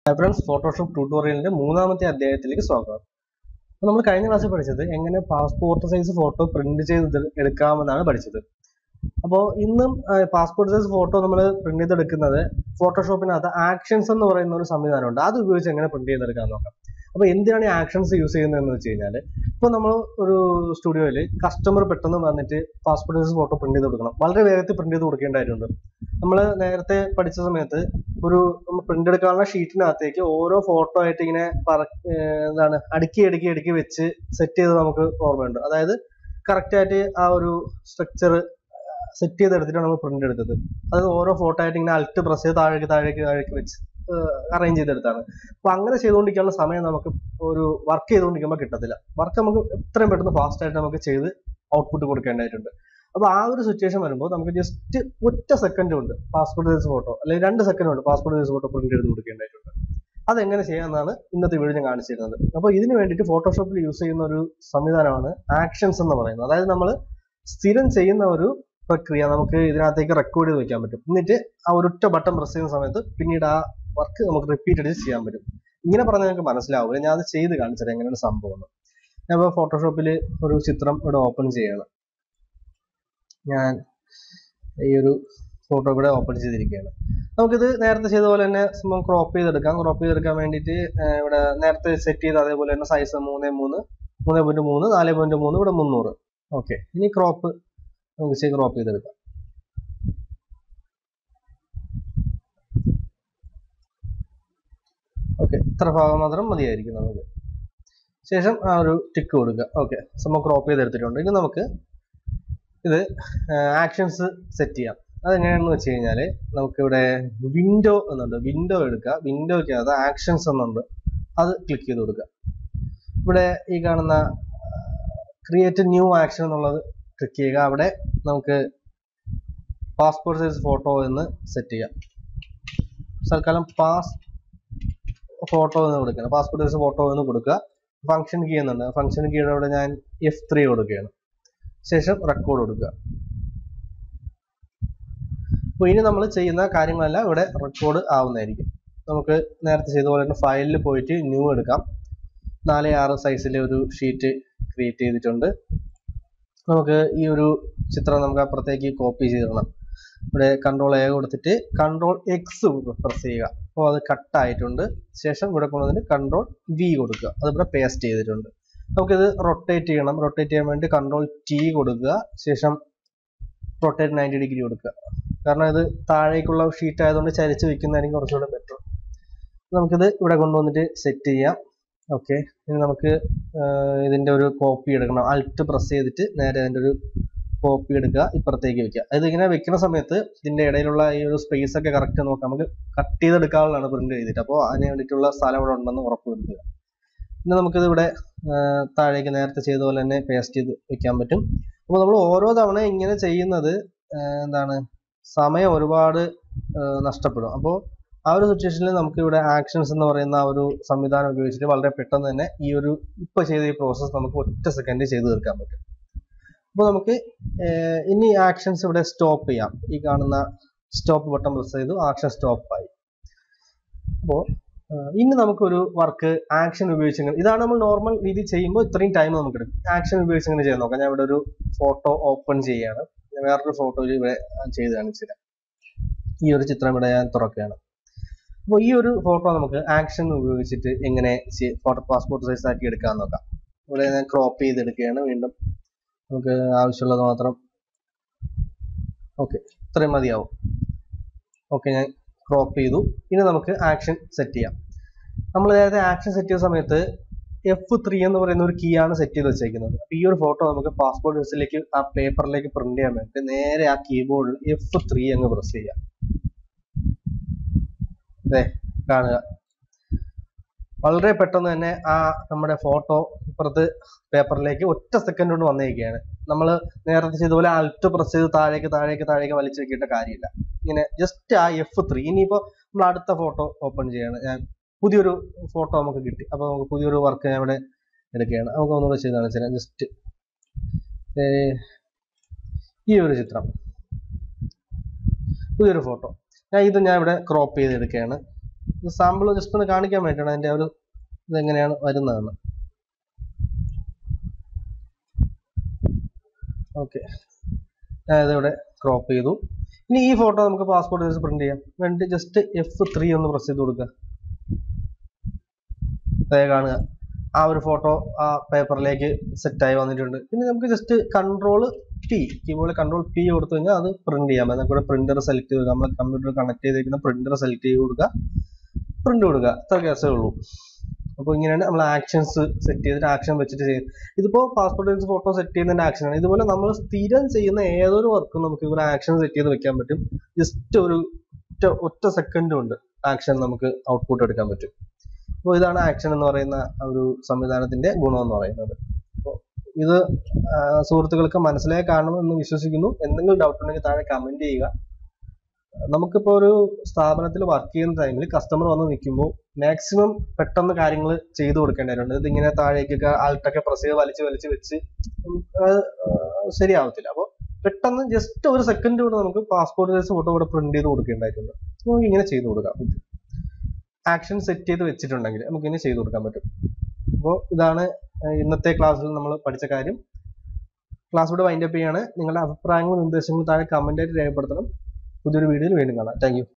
friends Photoshop ട്യൂട്ടോറിയലിന്റെ മൂന്നാമത്തെ അധ്യായത്തിലേക്ക് സ്വാഗതം അപ്പോൾ നമ്മൾ കഴിഞ്ഞ ക്ലാസ്സിൽ പഠിച്ചത് എങ്ങനെ പാസ്പോർട്ട് സൈസ് ഫോട്ടോ പ്രിന്റ് ചെയ്ത് എടുക്കാമെന്നാണ് പഠിച്ചത് അപ്പോൾ ഇന്നും പാസ്പോർട്ട് സൈസ് ഫോട്ടോ നമ്മൾ പ്രിന്റ് ചെയ്തെടുക്കുന്നത് ഫോട്ടോഷോപ്പിനകത്ത് ആക്ഷൻസ് എന്ന് പറയുന്ന ഒരു സംവിധാനമുണ്ട് അത് ഉപയോഗിച്ച് എങ്ങനെ പ്രിന്റ് ചെയ്തെടുക്കാൻ നോക്കാം അപ്പോൾ എന്തിനാണ് ഈ ആക്ഷൻസ് യൂസ് ചെയ്യുന്നതെന്ന് വെച്ച് കഴിഞ്ഞാൽ ഇപ്പോൾ നമ്മൾ ഒരു സ്റ്റുഡിയോയിൽ കസ്റ്റമർ പെട്ടെന്ന് വന്നിട്ട് പാസ്പോർട്ട് സൈസ് ഫോട്ടോ പ്രിന്റ് ചെയ്ത് കൊടുക്കണം വളരെ വേഗത്തിൽ പ്രിന്റ് ചെയ്ത് കൊടുക്കേണ്ടതായിട്ടുണ്ട് നമ്മൾ നേരത്തെ പഠിച്ച സമയത്ത് ഒരു പ്രിന്റ് എടുക്കാനുള്ള ഷീറ്റിനകത്തേക്ക് ഓരോ ഫോട്ടോ ആയിട്ട് ഇങ്ങനെ പറ ഏർ എന്താണ് അടുക്കി അടുക്കി അടുക്കി വെച്ച് സെറ്റ് ചെയ്ത് നമുക്ക് ഓർമ്മയുണ്ട് അതായത് കറക്റ്റ് ആയിട്ട് ആ ഒരു സ്ട്രക്ചർ സെറ്റ് ചെയ്തെടുത്തിട്ടാണ് നമ്മൾ പ്രിന്റ് എടുത്തത് അത് ഓരോ ഫോട്ടോ ആയിട്ട് ഇങ്ങനെ അൾട്ട് പ്രസ് ചെയ്ത് താഴേക്ക് താഴേക്ക് താഴേക്ക് വെച്ച് അറേഞ്ച് ചെയ്തെടുത്താണ് അപ്പൊ അങ്ങനെ ചെയ്തുകൊണ്ടിരിക്കാനുള്ള സമയം നമുക്ക് ഒരു വർക്ക് ചെയ്തുകൊണ്ടിരിക്കുമ്പോൾ കിട്ടത്തില്ല വർക്ക് നമുക്ക് എത്രയും പെട്ടെന്ന് ഫാസ്റ്റ് ആയിട്ട് നമുക്ക് ചെയ്ത് ഔട്ട്പുട്ട് കൊടുക്കേണ്ടതായിട്ടുണ്ട് അപ്പൊ ആ ഒരു സിറ്റുവേഷൻ വരുമ്പോൾ നമുക്ക് ജസ്റ്റ് ഒറ്റ സെക്കൻഡ് കൊണ്ട് പാസ്പോർട്ട് സൈസ് ഫോട്ടോ അല്ലെങ്കിൽ രണ്ട് സെക്കൻഡ് കൊണ്ട് പാസ്പോർട്ട് സൈസ് ഫോട്ടോ പ്രിന്റ് ചെയ്ത് കൊടുക്കേണ്ടതായിട്ടുണ്ട് അതെങ്ങനെ ചെയ്യാമെന്നാണ് ഇന്നത്തെ വീഡിയോ ഞാൻ കാണിച്ചു തരുന്നത് അപ്പോൾ ഇതിന് വേണ്ടിയിട്ട് ഫോട്ടോഷോപ്പിൽ യൂസ് ചെയ്യുന്ന ഒരു സംവിധാനമാണ് ആക്ഷൻസ് എന്ന് പറയുന്നത് അതായത് നമ്മൾ സ്ഥിരം ചെയ്യുന്ന ഒരു പ്രക്രിയ നമുക്ക് ഇതിനകത്തേക്ക് റെക്കോർഡ് ചെയ്ത് വെക്കാൻ പറ്റും എന്നിട്ട് ആ ഒരൊറ്റ ബട്ടൺ പ്രസ് ചെയ്യുന്ന സമയത്ത് പിന്നീട് ആ വർക്ക് നമുക്ക് റിപ്പീറ്റ് അടിച്ച് ചെയ്യാൻ പറ്റും ഇങ്ങനെ പറഞ്ഞാൽ നിങ്ങൾക്ക് മനസ്സിലാവില്ല ഞാൻ അത് ചെയ്ത് കാണിച്ചത് എങ്ങനെയാണ് സംഭവം എന്ന് ഞാൻ ഇപ്പോൾ ഫോട്ടോഷോപ്പിൽ ഒരു ചിത്രം ഇവിടെ ഓപ്പൺ ചെയ്യണം ഞാൻ ഈ ഒരു ഫോട്ടോ ഇവിടെ ഓപ്പൺ ചെയ്തിരിക്കുകയാണ് നമുക്കിത് നേരത്തെ ചെയ്ത പോലെ തന്നെ സംഭവം ക്രോപ്പ് ചെയ്തെടുക്കാം ക്രോപ്പ് ചെയ്തെടുക്കാൻ വേണ്ടിയിട്ട് ഇവിടെ നേരത്തെ സെറ്റ് ചെയ്ത അതേപോലെ തന്നെ സൈസ് മൂന്ന് മൂന്ന് മൂന്ന് പോയിന്റ് മൂന്ന് നാല് പോയിന്റ് മൂന്ന് ഇവിടെ മുന്നൂറ് ഓക്കെ ഇനി ക്രോപ്പ് നമുക്ക് ചെയ്ത് ക്രോപ്പ് ചെയ്തെടുക്കാം ഓക്കെ ഇത്ര ഭാഗം മാത്രം മതിയായിരിക്കും നമുക്ക് ശേഷം ആ ഒരു ടിക്ക് കൊടുക്കുക ഓക്കെ സംഭവം ക്രോപ്പ് ചെയ്തെടുത്തിട്ടുണ്ട് ഇനി നമുക്ക് ഇത് ആക്ഷൻസ് സെറ്റ് ചെയ്യാം അതെങ്ങനെയാണെന്ന് വെച്ച് കഴിഞ്ഞാൽ നമുക്കിവിടെ വിൻഡോ എന്നുണ്ട് വിൻഡോ എടുക്കുക വിൻഡോയ്ക്കകത്ത് ആക്ഷൻസ് എന്നുണ്ട് അത് ക്ലിക്ക് ചെയ്ത് കൊടുക്കുക ഇവിടെ ഈ കാണുന്ന ക്രിയേറ്റ് ന്യൂ ആക്ഷൻ എന്നുള്ളത് ക്ലിക്ക് ചെയ്യുക അവിടെ നമുക്ക് പാസ്പോർട്ട് സൈസ് ഫോട്ടോ എന്ന് സെറ്റ് ചെയ്യാം തൽക്കാലം പാസ് ഫോട്ടോ എന്ന് കൊടുക്കുകയാണ് പാസ്പോർട്ട് സൈസ് ഫോട്ടോ എന്ന് കൊടുക്കുക ഫംഗ്ഷൻ കീ എന്നുണ്ട് ഫംഗ്ഷൻ കീയുടെ അവിടെ ഞാൻ എഫ് ത്രീ കൊടുക്കുകയാണ് ശേഷം റെക്കോർഡ് കൊടുക്കുക അപ്പോൾ ഇനി നമ്മൾ ചെയ്യുന്ന കാര്യങ്ങളെല്ലാം ഇവിടെ റെക്കോർഡ് ആവുന്നതായിരിക്കും നമുക്ക് നേരത്തെ ചെയ്ത പോലെ തന്നെ ഫയലിൽ പോയിട്ട് ന്യൂ എടുക്കാം നാല് ആറ് സൈസിലെ ഒരു ഷീറ്റ് ക്രിയേറ്റ് ചെയ്തിട്ടുണ്ട് നമുക്ക് ഈ ഒരു ചിത്രം നമുക്ക് അപ്പുറത്തേക്ക് കോപ്പി ചെയ്തിടണം ഇവിടെ കൺട്രോൾ എ കൊടുത്തിട്ട് കൺട്രോൾ എക്സ് പ്രസ് ചെയ്യുക അപ്പോൾ അത് കട്ട് ആയിട്ടുണ്ട് ശേഷം ഇവിടെ കൊണ്ടുവന്നിട്ട് കൺട്രോൾ വി കൊടുക്കുക അത് ഇവിടെ പേസ്റ്റ് ചെയ്തിട്ടുണ്ട് നമുക്കിത് റൊട്ടേറ്റ് ചെയ്യണം റൊട്ടേറ്റ് ചെയ്യാൻ വേണ്ടി കൺട്രോൾ ടി കൊടുക്കുക ശേഷം റൊട്ടേറ്റ് നയൻറ്റി ഡിഗ്രി കൊടുക്കുക കാരണം ഇത് താഴേക്കുള്ള ഷീറ്റ് ആയതുകൊണ്ട് ചരിച്ച് വെക്കുന്നതായിരിക്കും കുറച്ചുകൂടെ ബെറ്റർ നമുക്കിത് ഇവിടെ കൊണ്ടുവന്നിട്ട് സെറ്റ് ചെയ്യാം ഓക്കെ ഇനി നമുക്ക് ഇതിന്റെ ഒരു കോപ്പി എടുക്കണം അൾട്ട് പ്രസ് ചെയ്തിട്ട് നേരെ അതിന്റെ ഒരു കോപ്പി എടുക്കുക ഇപ്പുറത്തേക്ക് വെക്കുക അത് ഇങ്ങനെ വെക്കുന്ന സമയത്ത് ഇതിന്റെ ഇടയിലുള്ള ഈ ഒരു സ്പേസ് ഒക്കെ കറക്റ്റ് നോക്കാം നമുക്ക് കട്ട് ചെയ്തെടുക്കാനുള്ളതാണ് പ്രിന്റ് ചെയ്തിട്ട് അപ്പോൾ അതിന് വേണ്ടിയിട്ടുള്ള സ്ഥലം ഇവിടെ ഉണ്ടെന്ന് ഉറപ്പ് വരുത്തുക പിന്നെ നമുക്കിത് ഇവിടെ താഴേക്ക് നേരത്തെ ചെയ്ത പോലെ തന്നെ പേസ്റ്റ് ചെയ്ത് വെക്കാൻ പറ്റും അപ്പോൾ നമ്മൾ ഓരോ തവണ ഇങ്ങനെ ചെയ്യുന്നത് എന്താണ് സമയം ഒരുപാട് നഷ്ടപ്പെടും അപ്പോൾ ആ ഒരു സിറ്റുവേഷനിൽ നമുക്ക് ഇവിടെ ആക്ഷൻസ് എന്ന് പറയുന്ന ആ ഒരു സംവിധാനം ഉപയോഗിച്ചിട്ട് വളരെ പെട്ടെന്ന് തന്നെ ഈ ഒരു ഇപ്പോൾ ചെയ്ത ഈ പ്രോസസ്സ് നമുക്ക് ഒറ്റ സെക്കൻഡിൽ ചെയ്തു തീർക്കാൻ പറ്റും അപ്പോൾ നമുക്ക് ഇനി ആക്ഷൻസ് ഇവിടെ സ്റ്റോപ്പ് ചെയ്യാം ഈ കാണുന്ന സ്റ്റോപ്പ് ബട്ടൺ പ്രസ് ചെയ്തു ആക്ഷൻ സ്റ്റോപ്പ് ആയി അപ്പോൾ ഇനി നമുക്കൊരു വർക്ക് ആക്ഷൻ ഉപയോഗിച്ച് ഇതാണ് നമ്മൾ നോർമൽ രീതി ചെയ്യുമ്പോൾ ഇത്രയും ടൈം നമുക്ക് എടുക്കും ആക്ഷൻ ഉപയോഗിച്ച് ഇങ്ങനെ ചെയ്യാൻ നോക്കാം ഞാൻ ഇവിടെ ഒരു ഫോട്ടോ ഓപ്പൺ ചെയ്യാണ് ഞാൻ വേറൊരു ഫോട്ടോ ഇവിടെ ചെയ്ത് കാണിച്ചില്ല ഈ ഒരു ചിത്രം ഇവിടെ ഞാൻ തുറക്കുകയാണ് അപ്പോൾ ഈ ഒരു ഫോട്ടോ നമുക്ക് ആക്ഷൻ ഉപയോഗിച്ചിട്ട് എങ്ങനെ ഫോട്ടോ പാസ്പോർട്ട് സൈസ് ആക്കി എടുക്കാൻ നോക്കാം ഇവിടെ ഞാൻ ക്രോപ്പ് ചെയ്തെടുക്കുകയാണ് വീണ്ടും നമുക്ക് ആവശ്യമുള്ളത് മാത്രം ഓക്കെ ഇത്രയും മതിയാവും ഓക്കെ ഞാൻ ക്രോപ്പ് ചെയ്തു ഇനി നമുക്ക് ആക്ഷൻ സെറ്റ് ചെയ്യാം നമ്മൾ നേരത്തെ ആക്ഷൻ സെറ്റ് ചെയ്ത സമയത്ത് എഫ് ത്രീ എന്ന് പറയുന്ന ഒരു കീ ആണ് സെറ്റ് ചെയ്ത് വെച്ചേക്കുന്നത് അപ്പൊ ഈ ഒരു ഫോട്ടോ നമുക്ക് പാസ്പോർട്ട് സൈസിലേക്ക് ആ പേപ്പറിലേക്ക് പ്രിന്റ് ചെയ്യാൻ വേണ്ടി നേരെ ആ കീബോർഡിൽ എഫ് ത്രീ അങ്ങ് പ്രസ് ചെയ്യാം അതെ കാണുക വളരെ പെട്ടെന്ന് തന്നെ ആ നമ്മുടെ ഫോട്ടോ ഇപ്പുറത്ത് പേപ്പറിലേക്ക് ഒറ്റ സെക്കൻഡ് കൊണ്ട് വന്നേക്കുകയാണ് നമ്മൾ നേരത്തെ ചെയ്തതുപോലെ അൾട്ട് പ്രസ് ചെയ്ത് താഴേക്ക് താഴേക്ക് താഴേക്ക് വലിച്ചു വെക്കേണ്ട കാര്യമില്ല ഇങ്ങനെ ജസ്റ്റ് ആ എഫ് ത്രീ ഇനിയിപ്പോൾ നമ്മൾ അടുത്ത ഫോട്ടോ ഓപ്പൺ ചെയ്യാണ് ഞാൻ പുതിയൊരു ഫോട്ടോ നമുക്ക് കിട്ടി അപ്പോൾ നമുക്ക് പുതിയൊരു വർക്ക് ഞാൻ ഇവിടെ എടുക്കുകയാണ് നമുക്ക് ഒന്നുകൂടെ ചെയ്ത് കാണിച്ചു ജസ്റ്റ് ഈ ഒരു ചിത്രം പുതിയൊരു ഫോട്ടോ ഞാൻ ഇത് ഞാൻ ഇവിടെ ക്രോപ്പ് ചെയ്തെടുക്കുകയാണ് ഇത് സാമ്പിൾ ജസ്റ്റ് ഒന്ന് കാണിക്കാൻ വേണ്ടിയിട്ടാണ് അതിന്റെ ഒരു ഇതെങ്ങനെയാണ് വരുന്നതെന്ന് ഓക്കെ ഇതിവിടെ ക്രോപ്പ് ചെയ്തു ഇനി ഈ ഫോട്ടോ നമുക്ക് പാസ്പോർട്ട് സൈസ് പ്രിന്റ് ചെയ്യാം വേണ്ടി ജസ്റ്റ് എഫ് ത്രീ ഒന്ന് പ്രസ് ചെയ്ത് കൊടുക്കുക ദേ കാണുക ആ ഒരു ഫോട്ടോ ആ പേപ്പറിലേക്ക് സെറ്റായി വന്നിട്ടുണ്ട് ഇനി നമുക്ക് ജസ്റ്റ് കൺട്രോൾ പി കീബോർഡിൽ കൺട്രോൾ പി കൊടുത്തു കഴിഞ്ഞാൽ അത് പ്രിന്റ് ചെയ്യാം നമുക്ക് പ്രിന്റർ സെലക്ട് ചെയ്ത് നമ്മൾ കമ്പ്യൂട്ടർ കണക്ട് ചെയ്തേക്കുന്ന പ്രിന്റർ സെലക്ട് ചെയ്ത് കൊടുക്കുക പ്രിന്റ് കൊടുക്കുക ഇത്ര കേസേ ഉള്ളൂ അപ്പോൾ ഇങ്ങനെയാണ് നമ്മൾ ആക്ഷൻസ് സെറ്റ് ചെയ്തിട്ട് ആക്ഷൻ വെച്ചിട്ട് ചെയ്യും ഇതിപ്പോൾ പാസ്പോർട്ട് സൈസ് ഫോട്ടോ സെറ്റ് ചെയ്യുന്നതിന്റെ ആക്ഷൻ ആണ് ഇതുപോലെ നമ്മൾ സ്ഥിരം ചെയ്യുന്ന ഏതൊരു വർക്കും നമുക്ക് ഇവിടെ ആക്ഷൻ സെറ്റ് ചെയ്ത് വെക്കാൻ പറ്റും ജസ്റ്റ് ഒരു ഒറ്റ ഒറ്റ സെക്കൻഡ് കൊണ്ട് ആക്ഷൻ നമുക്ക് ഔട്ട്പുട്ട് എടുക്കാൻ പറ്റും അപ്പോൾ ഇതാണ് ആക്ഷൻ എന്ന് പറയുന്ന ആ ഒരു സംവിധാനത്തിന്റെ ഗുണം എന്ന് പറയുന്നത് അപ്പോൾ ഇത് ആ, സുഹൃത്തുക്കൾക്ക് മനസ്സിലായി കാണുമെന്ന് വിശ്വസിക്കുന്നു എന്തെങ്കിലും ഡൗട്ട് ഉണ്ടെങ്കിൽ താഴെ കമന്റ് ചെയ്യുക നമുക്കിപ്പോൾ ഒരു സ്ഥാപനത്തിൽ വർക്ക് ചെയ്യുന്ന ടൈമിൽ കസ്റ്റമർ വന്ന് നിൽക്കുമ്പോൾ മാക്സിമം പെട്ടെന്ന് കാര്യങ്ങൾ ചെയ്തു കൊടുക്കേണ്ടതായിട്ടുണ്ട് ഇതിങ്ങനെ താഴേക്കൊക്കെ ആൾട്ടൊക്കെ പ്രസ് ചെയ്ത് വലിച്ച് വലിച്ച് വെച്ച് ഉം, അത് ശരിയാവത്തില്ല അപ്പോൾ പെട്ടെന്ന് ജസ്റ്റ് ഒരു സെക്കൻഡ് കൊണ്ട് നമുക്ക് പാസ്പോർട്ട് സൈസ് ഫോട്ടോ ഇവിടെ പ്രിന്റ് ചെയ്ത് കൊടുക്കേണ്ടതായിട്ടുണ്ട് നമുക്ക് ഇങ്ങനെ ചെയ്തു കൊടുക്കാൻ പറ്റും ആക്ഷൻ സെറ്റ് ചെയ്ത് വെച്ചിട്ടുണ്ടെങ്കിൽ നമുക്ക് ഇങ്ങനെ ചെയ്തു കൊടുക്കാൻ പറ്റും അപ്പോൾ ഇതാണ് ഏർ ഇന്നത്തെ ക്ലാസ്സിൽ നമ്മൾ പഠിച്ച കാര്യം ക്ലാസ് ഇവിടെ വൈൻഡപ്പ് ചെയ്യാണ് നിങ്ങളുടെ അഭിപ്രായങ്ങളും നിർദ്ദേശങ്ങളും താഴെ കമന്റ് ആയിട്ട് രേഖപ്പെടുത്തണം പുതിയൊരു വീഡിയോയിൽ വീണ്ടും കാണാം താങ്ക്